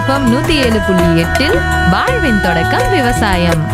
FM நூத்தி ஏழு புள்ளி எட்டில் வாழ்வின் தொடக்கம் விவசாயம்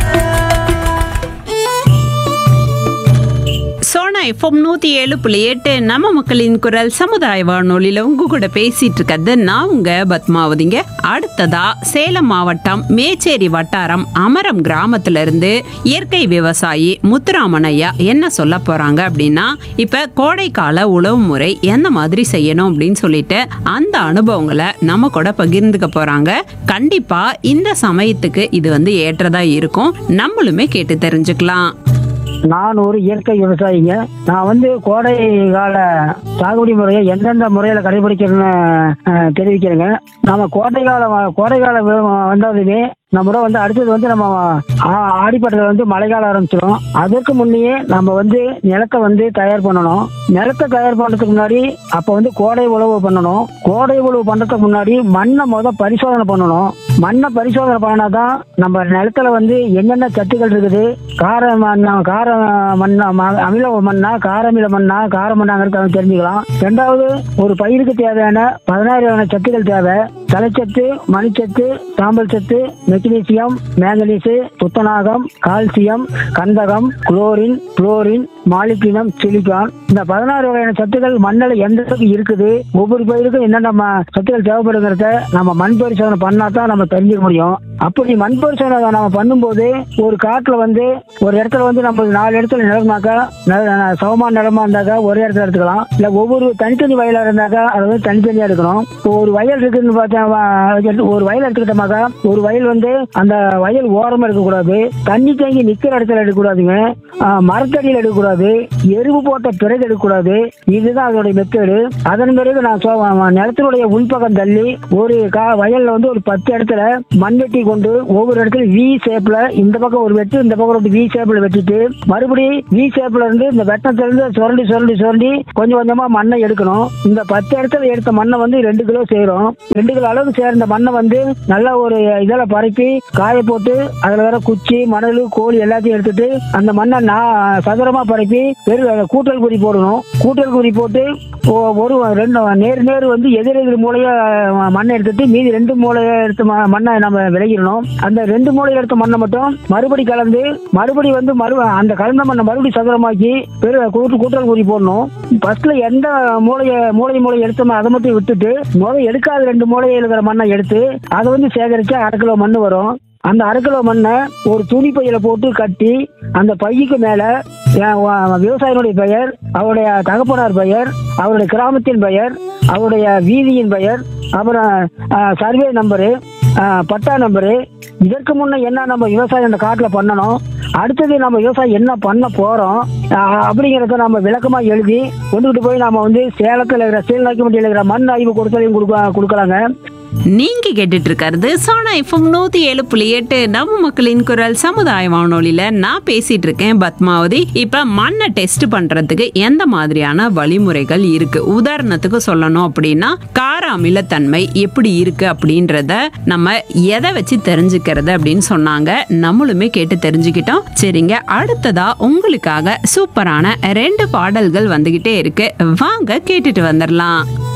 சோனா எஃப்எம் நூற்றி ஏழு புள்ளி எட்டு நம்ம மக்களின் குரல் சமுதாய வானொலியில் உங்க கூட பேசிட்டு இருக்கிறது நான் உங்க பத்மாவதிங்க அடுத்ததா சேலம் மாவட்டம் மேச்சேரி வட்டாரம் அமரம் கிராமத்துல இருந்து இயற்கை விவசாயி முத்துராமன் ஐயா என்ன சொல்ல போறாங்க அப்படின்னா இப்ப கோடைக்கால உழவு முறை எந்த மாதிரி செய்யணும் அப்படின்னு சொல்லிட்டு அந்த அனுபவங்களை நம்ம கூட பகிர்ந்துக்க போறாங்க கண்டிப்பா இந்த சமயத்துக்கு இது வந்து ஏற்றதா இருக்கும் நம்மளுமே கேட்டு தெரிஞ்சுக்கலாம் நான் ஒரு இயற்கை விவசாயிங்க நான் வந்து கோடை கால சாகுபடி முறையை எந்தெந்த முறையில் கடைபிடிக்கிறேன்னு அஹ், தெரிவிக்கிறேங்க நம்ம கோடை காலம் கோடை காலம் வந்ததுமே நம்மளோட வந்து அடுத்தது வந்து நம்ம ஆ- ஆடிப்பட்டத்தில் வந்து மழைக்காலம் ஆரம்பிச்சிடும் அதற்கு முன்னையே நம்ம வந்து நிலத்தை வந்து தயார் பண்ணணும் நிலத்தை தயார் பண்ணுறதுக்கு முன்னாடி அப்போ வந்து கோடை உழவு பண்ணணும் கோடை உழவு பண்ணுறதுக்கு முன்னாடி மண்ணை முத பரிசோதனை பண்ணணும் மண்ணை பரிசோதனை பண்ணாதான் நம்ம நிலத்துல வந்து என்னென்ன சத்துக்கள் இருக்குது கார மண்ணா கார மண்ணா ம- அமில மண்ணா காரமில மண்ணா கார மண்ணாங்கிறது தெரிஞ்சுக்கலாம் ரெண்டாவது ஒரு பயிருக்கு தேவையான பதினாறு வகையான சத்துக்கள் தேவை தலைச்சத்து மணிச்சத்து சாம்பல் சத்து மெக்னீசியம் மேங்கனீசு துத்தநாகம் கால்சியம் கந்தகம் குளோரின் குளோரின் மாலிப்டினம் சிலிக்கான் இந்த பதினாறு வகையான சத்துக்கள் மண்ணில் எந்த அளவுக்கு இருக்குது ஒவ்வொரு பயிருக்கும் என்னென்ன ம- சத்துக்கள் தேவைப்படுங்கிறத நம்ம மண் பரிசோதனை பண்ணா தான் நம்ம தெரிஞ்சுக்க முடியும் அப்படி மண் பரிசோதனை நம்ம பண்ணும்போது ஒரு காட்டுல வந்து ஒரு இடத்துல வந்து நம்ம நாலு இடத்துல நிலமாக்கா ந- சமமான நிலமா இருந்தாக்கா ஒரே இடத்துல எடுத்துக்கலாம் இல்ல ஒவ்வொரு தனித்தனி வயலா இருந்தாக்கா அதை வந்து தனித்தனியா எடுக்கணும் இப்போ ஒரு வயல் இருக்குன்னு பார்த்தா வ- ஒரு வயல் எடுத்துக்கிட்டோமாக்கா ஒரு வயல் வந்து அந்த வயல் ஓரமா எடுக்கக்கூடாது தண்ணி தேங்கி நிக்கிற இடத்துல எடுக்கக்கூடாதுங்க ஆஹ் மரத்தடியில் எடுக்கக்கூடாது எருவு போட்ட பிறகு எடுக்கக்கூடாது இதுதான் அதோட மெத்தேடு அதன் பிறகு நான் சொ- நிலத்தினுடைய உள்பக்கம் தள்ளி ஒரு கா வயல்ல வந்து ஒரு பத்து இடத்துல மண்வெட்டி கொண்டு ஒவ்வொரு இடத்துல வி ஷேப்ல இந்த பக்கம் ஒரு வெட்டு இந்த பக்கம் ஒரு வி ஷேப்ல வெட்டிட்டு மறுபடி வி ஷேப்ல இருந்து இந்த வெட்டத்துல இருந்து சுரண்டி சுரண்டி சுரண்டி கொஞ்சம் கொஞ்சமா மண்ணை எடுக்கணும் இந்த பத்து இடத்துல எடுத்த மண்ணை வந்து ரெண்டு கிலோ சேரும் ரெண்டு கிலோ அளவுக்கு சேர்ந்த மண்ணை வந்து நல்லா ஒரு இதில் பரப்பி காய போட்டு அதுல வேற குச்சி மணல் கோழி எல்லாத்தையும் எடுத்துட்டு அந்த மண்ணை நான் சதுரமா பரப்பி வெறும் கூட்டல் குறி போடணும் கூட்டல் குறி போட்டு ஒ- ஒரு ரெண்டு நேர் நேர் வந்து எதிர் எதிர் மூலைய மண்ணை எடுத்துட்டு மீதி ரெண்டு மூலைய எடுத்த ம- மண்ணை நம்ம விளையிடணும் அந்த ரெண்டு மூலையில எடுத்த மண்ணை மட்டும் மறுபடி கலந்து மறுபடி வந்து மறு அந்த கலந்த மண்ணை மறுபடி சதுரமாக்கி பெரு கூட்டு கூட்டல் குறி போடணும் ஃபர்ஸ்ட்ல எந்த மூலைய மூளை மூளை எடுத்தோமோ அதை மட்டும் விட்டுட்டு முதல்ல எடுக்காத ரெண்டு மூலையில் இருக்கிற மண்ணை எடுத்து அதை வந்து சேகரிச்சு அரை கிலோ மண் வரும் அந்த அரை கிலோ மண்ணை ஒரு துணி பையில போட்டு கட்டி அந்த பையுக்கு மேல என் வ- விவசாயினுடைய பெயர் அவருடைய தகப்பனார் பெயர் அவருடைய கிராமத்தின் பெயர் அவருடைய வீதியின் பெயர் அப்புறம் சர்வே நம்பரு அஹ், பட்டா நம்பரு இதற்கு முன்ன என்ன நம்ம விவசாயம் அந்த காட்டில் பண்ணணும் அடுத்தது நம்ம விவசாயம் என்ன பண்ண போறோம் அஹ், அப்படிங்கிறத நம்ம விளக்கமா எழுதி கொண்டுகிட்டு போய் நாம வந்து சேலத்தில் இருக்கிற சீல்நாய்க்குமட்டியில் இருக்கிற மண் ஆய்வு கொடுத்தலையும் கொடுக்க கொடுக்கலாங்க நீங்க கேட்டுட்டு இருக்கிறது சோனா எஃப்எம் நூத்தி ஏழு புள்ளி எட்டு நம்ம மக்களின் குரல் சமுதாய வானொலியில நான் பேசிட்டு இருக்கேன் பத்மாவதி இப்ப மண்ணை டெஸ்ட் பண்றதுக்கு எந்த மாதிரியான வழிமுறைகள் இருக்கு உதாரணத்துக்கு சொல்லணும் அப்படின்னா கார அமிலத்தன்மை எப்படி இருக்கு அப்படின்றத நம்ம எதை வச்சு தெரிஞ்சுக்கிறது அப்படின்னு சொன்னாங்க நம்மளுமே கேட்டு தெரிஞ்சுக்கிட்டோம் சரிங்க அடுத்ததா உங்களுக்காக சூப்பரான ரெண்டு பாடல்கள் வந்துகிட்டே இருக்கு வாங்க கேட்டுட்டு வந்துடலாம்